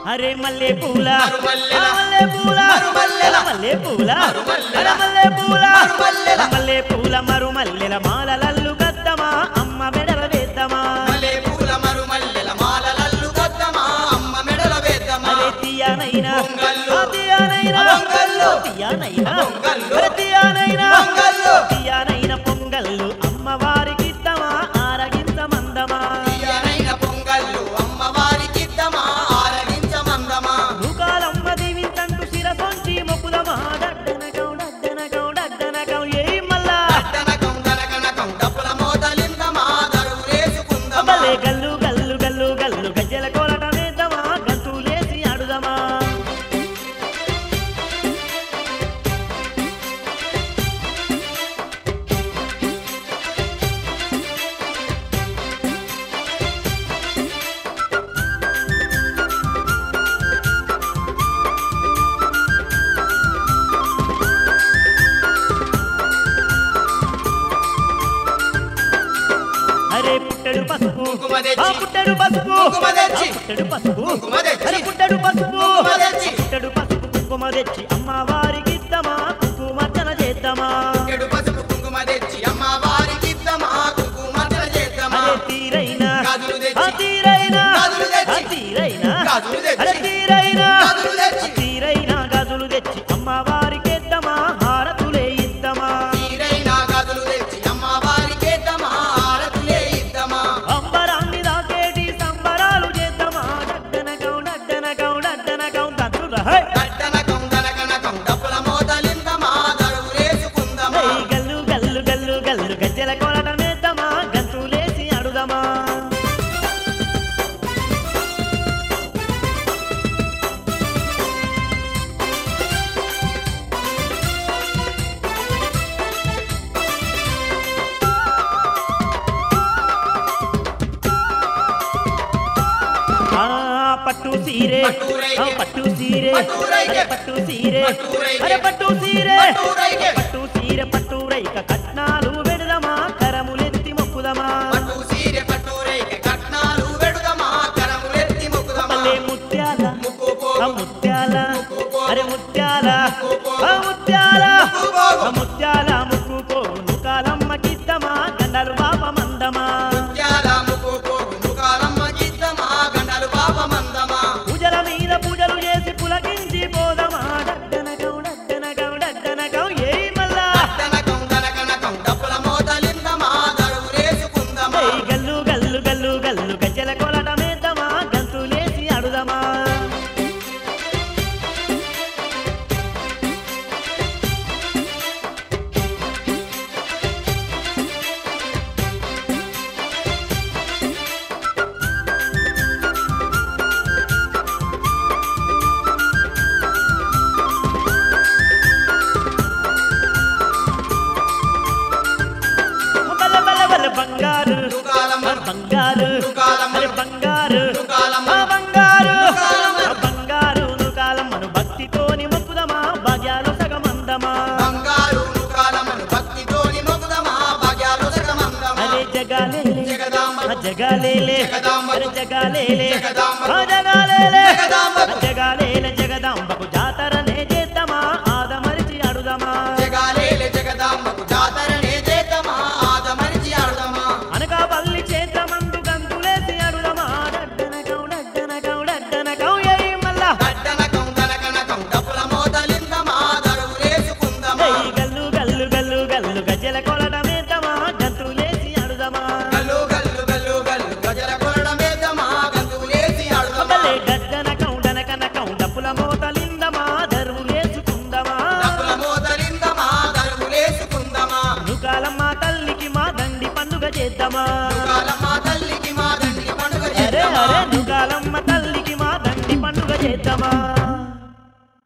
అరే మల్లె పూల మరుమల్లెల. మల్లె పూల మరుమల్లెల. మల్లె పూల మరుమల్లెల. మల్లె పూల మరుమల్లెల. మల్లె పూల మరు మల్లెల మాలలల్లు కద్దమా అమ్మ మెడల వేద్దమా మల్లె పూల మరుమల్లెల మాలలల్లు కొద్దమా అమ్మ మెడల వేద్దమా అరే తీయనైనా పొంగళ్ళు. ఆ తీయనైనా పొంగళ్ళు. తీయనైనా పొంగళ్ళు. అరే తీయనైనా పొంగళ్ళు. తీయనైన పొంగళ్ళు అమ్మవారికి ఇద్దమా ఆరగింత మందమా తీయనైన పొంగళ్ళు అమ్మవారికిద్దమా ఆరగించమందమా నూకాలమ్మ దీవించంటూ శిరసొంచి మొక్కుదమా డడ్డనకం డడ్డనకం డడ్డనకం ఏ మల్లా దనకం దనకనకం డప్పుల మోతలిందమా దరువులేసుకుందమా అబ్బలే గల్లు గల్లు గల్లు గల్లు గజ్జల కోలట వేద్దామా గంతులేసి ఆడుదమా అరే పుట్టడు పసుపు కుంకుమ తెచ్చి. ఆ పుట్టడు పసుపు కుంకుమ తెచ్చి. ఆ పుట్టడు పసుపు కుంకుమ తెచ్చి. అరే పుట్టడు పసుపు కుంకుమ తెచ్చి. పుట్టడు పసుపు కుంకుమ తెచ్చి అమ్మవారికి ఇద్దామా కుంకుమర్చన చేద్దామా చెడు పసుపు కుంకుమ తెచ్చి అమ్మవారికిద్దమా కుంకుమర్చన చేద్దామా అరే తీరైనా గాజులు తెచ్చి. ఆ తీరైనా గాజులు తెచ్చి. ఆ తీరైనా గాజులు తెచ్చి. అరే తీరైనా గాజులు తెచ్చి. ఆ తీరైనా గాజులు తెచ్చి అమ్మవారికి ఇద్దామా హారతులే ఇద్దామా తీరైన గదులు తెచ్చి అమ్మవారికేద్దామా ఆరతులే ఇద్దామా అంబరాన్ని దాకేటి సంబరాలు చేద్దామా డడ్డనకం డడ్డనకం డడ్డనకం తంతురా హై దట్టనకం దనకనకం డప్పుల మోతలిందమా దరువులేసుకుందమా ఏయ్ గల్లు గల్లు గల్లు గల్లు గజ్జల కొలటం వేద్దామా గంతులేసి అడుదమా ఆ పట్టు సీరే పట్టురైకే. ఆ పట్టు సీరే పట్టురైకే. అరే పట్టు సీరే పట్టురైకే. అరే పట్టు సీరే పట్టురైకే. పట్టు సీరే పట్టు రైక కట్నాలు పెడదమా కరములెత్తి మొక్కుదమా పట్టు సీరె పట్టు రేకె కట్నాలు వెడుదమా కరములెత్తి మొక్కుదమా మల్లె ముత్యాల ముక్కు ఆ పోగు ముత్యాల ముక్కు అరే ముత్యాల ముక్కు ఆ ముత్యాల ముక్కు పోగు. ఆ ముత్యాల ముక్కు పోగు నుకాలమ్మకిద్దమా గండలు బాప మందమా ముత్యాల ముక్కు పోగు ముఖాలమ్మ గిద్దమా గండలు పాపమందమా పూజల మీద పూజలు చేసి పులకించి పోదమా డడ్డనకం డడ్డనకం డడ్డనకం ఏ మల్లా దట్టనకం దనకనకం డప్పుల మోతలిందమా దరువులేసుకుందమా ఏయ్ గల్లు గల్లు గల్లు గల్లు గజ్జల కొలటమేద్దామా గంతులేసి అడుదమా బల్ల బల్ల బల్ల బంగారు దుకాలమ్మ ఆ బంగారు దుకాలమ్మ అరే బంగారు దుకాలమ్మ ఆ బంగారు దుకాలమ్మ. ఆ బంగారు నుకాలమ్మను భక్తితోని మొక్కుదమా భాగ్యాలు సగమందమా బంగారు దుకాలమ్మను భక్తితోని మొక్కుదమా భాగ్యాలు సగమందమా అరే జగాలేలే జగదాంబ ఆ జగాలేలే జగదాంబ అరే జగాలేలే జగదాంబ ఆ జగాలేలే జగదాంబ ఆ జగాలేలే జగదాంబకు జాతరనే చేద్దామా ఆదమరిచి అడుదమా జగాలేలే జగదాంబకు జాతరనే చేద్దామా ఆదమరిచి ఆడదామా అనకాపల్లి క్షేత్రమందు గంతులేసి అడుదమా డడ్డనకం డడ్డనకం డడ్డనకం ఏయ్ మల్లా దట్టనకం దనకనకం డప్పుల మోతలిందమా దరువులేసుకుందమా ఏయ్ గల్లు గల్లు గల్లు గల్లు గజ్జల కొలటమేద్దామా గంతులేసి అడుదమా గల్లు గల్లు గల్లు గల్లు గజల కొరడమేద్దామా గంతులేసి ఆడదామా అబ్బలే డడ్డనకం డనకనకం డప్పుల మోతలిందమా దరువులేసుకుందమా డప్పుల మోతలిందమా దరువులేసుకుందమా నుకాలమ్మ తల్లికి మా దండి పండుగ చేద్దామా దుకాలమ్మ తల్లికి మా దండి పండుగ అరే చేద్దామా అరే నుకాలమ్మ తల్లికి మా దండి పండుగ చేద్దామా